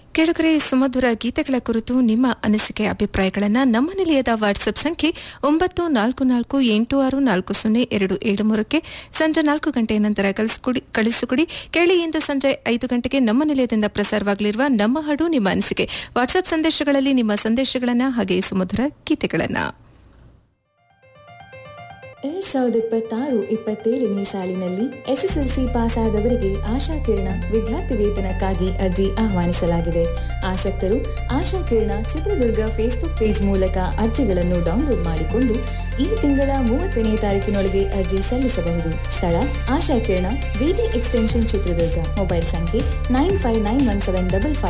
ಕೆಳಗರೆ ಸುಮಧುರ ಗೀತೆಗಳ ಕುರಿತು ನಿಮ್ಮ ಅನಿಸಿಕೆ ಅಭಿಪ್ರಾಯಗಳನ್ನು ನಮ್ಮ ನಿಲಯದ ವಾಟ್ಸ್ಆಪ್ ಸಂಖ್ಯೆ ಒಂಬತ್ತು ನಾಲ್ಕು ನಾಲ್ಕು ಎಂಟು ಆರು ನಾಲ್ಕು ಸೊನ್ನೆ ಎರಡು ಏಳು ಮೂರಕ್ಕೆ ಸಂಜೆ ನಾಲ್ಕು ಗಂಟೆಯ ನಂತರ ಕಳಿಸಿಕೊಡಿ ಕಳಿಸಿಕೊಡಿ ಕೇಳಿ ಇಂದು ಸಂಜೆ ಐದು ಗಂಟೆಗೆ ನಮ್ಮ ನಿಲಯದಿಂದ ಪ್ರಸಾರವಾಗಲಿರುವ ನಮ್ಮ ಹಾಡು ನಿಮ್ಮ ಅನಿಸಿಕೆ ವಾಟ್ಸ್ಆಪ್ ಸಂದೇಶಗಳಲ್ಲಿ ನಿಮ್ಮ ಸಂದೇಶಗಳನ್ನು ಹಾಗೆ ಸುಮಧುರ ಗೀತೆಗಳನ್ನು ಎರಡ್ ಸಾವಿರದ ಇಪ್ಪತ್ತಾರು ಇಪ್ಪತ್ತೇಳನೇ ಸಾಲಿನಲ್ಲಿ ಎಸ್ಎಸ್ಎಲ್ಸಿ ಪಾಸ್ ಆದವರಿಗೆ ಆಶಾ ಕಿರಣ ವಿದ್ಯಾರ್ಥಿ ವೇತನಕ್ಕಾಗಿ ಅರ್ಜಿ ಆಹ್ವಾನಿಸಲಾಗಿದೆ ಆಸಕ್ತರು ಆಶಾ ಕಿರಣ ಚಿತ್ರದುರ್ಗ ಫೇಸ್ಬುಕ್ ಪೇಜ್ ಮೂಲಕ ಅರ್ಜಿಗಳನ್ನು ಡೌನ್ಲೋಡ್ ಮಾಡಿಕೊಂಡು ಈ ತಿಂಗಳ ಮೂವತ್ತನೇ ತಾರೀಕಿನೊಳಗೆ ಅರ್ಜಿ ಸಲ್ಲಿಸಬಹುದು ಸ್ಥಳ Asha Kirana VT extension Chitradurga mobile ಸಂಖ್ಯೆ nine five nine one seven double five